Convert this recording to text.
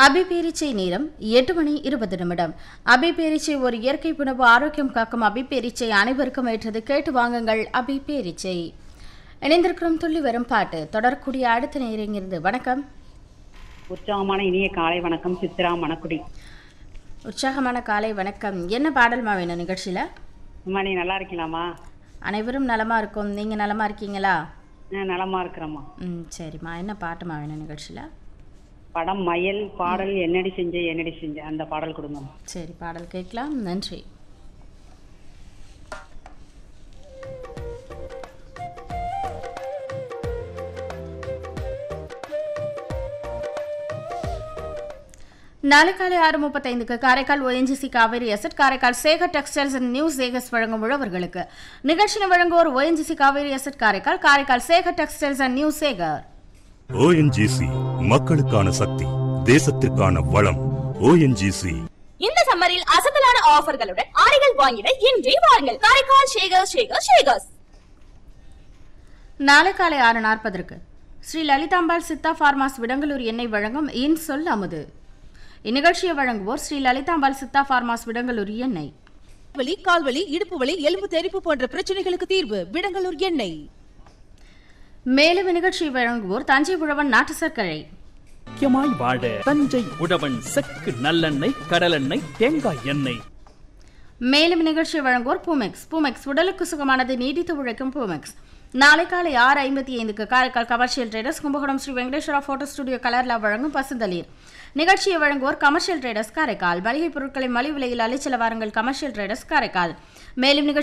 அபிபேரிச்சை நேரம் எட்டு மணி இருபது நிமிடம் அபிபேரிச்சை ஒரு இயற்கை உணவு ஆரோக்கியம் காக்கும் அபிபேரிச்சை அனைவருக்கும் ஏற்றது கேட்டு வாங்குங்கள் அபிபேரிச்சை இணைந்திருக்கிறோம் துள்ளி வரும் பாட்டு தொடரக்கூடிய அடுத்த நேரங்கிருந்து வணக்கம் உற்சாகமான இனிய காலை வணக்கம் சித்ரா மணக்குடி உற்சாகமான காலை வணக்கம் என்ன பாடல்மா வேணும் நிகழ்ச்சியில் அம்மா நீ நல்லா இருக்கீங்களாம்மா அனைவரும் நலமா இருக்கும் நீங்க நலமா இருக்கீங்களா நான் நலமா இருக்கிறேம்மா ம் சரிம்மா என்ன பாட்டுமா வேணும் நிகழ்ச்சியில் படம் மயல் பாடல் என்னடி செஞ்ச என்னடி செஞ்ச அந்த பாடல் கொடுங்கம்மா சரி பாடல் கேட்கலாம் நன்றி நாளை காலை ஆறு முப்பத்தைந்துக்கு Karaikal ONGC Kaveri asset Karaikal Sekar textiles and new Sekars வழங்கும் உழவர்களுக்கு நிகழ்ச்சியை வழங்குவோர் ONGC Kaveri asset Karaikal Karaikal Sekar textiles and new Sekar ONGC மக்களுக்கான சக்தி தேசத்திற்கான வளம் ஓஎன்ஜிசி இந்த சம்மரில் அசத்தலான ஆஃபர்களுடன் ஆடைகள் வாங்கிட இன்றே வாருங்கள் காரைக்கால் ஷேகர் ஷேகர் ஷேகர்ஸ் நாளை காலை ஆறு நாற்பதற்கு ஸ்ரீ லலிதாம்பாள் சித்தா ஃபார்மாஸ் விடங்கலூர் எண்ணெய் வழங்கும் இன் சொல் அமுது இந்நிகழ்ச்சியை வழங்குவோர் ஸ்ரீ லலிதாம்பாள் சித்தா ஃபார்மாஸ் விடங்கலூர் எண்ணெய் வலி கால்வலி இடுப்பு வலி எலும்பு தெறிப்பு போன்ற பிரச்சனைகளுக்கு தீர்வு விடங்கலூர் எண்ணெய் மேலும் இந்நிகழ்ச்சியை வழங்குவோர் தஞ்சை உழவன் நாட்டு சர்க்கரை முக்கியமாய் வாழ தஞ்சை உழவன் செக்கு நல்லெண்ணெய் கடலெண்ணெய் தேங்காய் எண்ணெய் மேலும் நிகழ்ச்சியை வழங்குவோர் பூமெக்ஸ் பூமெக்ஸ் உடலுக்கு சுகமானது நீடித்து உழைக்கும் பூமெக்ஸ் நாளை காலை ஆறு ஐம்பத்தி ஐந்துக்கு Karaikal commercial traders Kumbakonam Sri Venkateswara photo studio கலர்லா வழங்கும் பசுந்தளிர் நிகழ்ச்சியை வழங்குவோர் கமர்ஷியல் ட்ரேடர்ஸ் காரைக்கால் மளிகை பொருட்களை மலிவு விலையில் அலைச்சல வாருங்கள் கமர்ஷியல் ட்ரேடர்ஸ் காரைக்கால் மேலும் நிகழ்ச்சி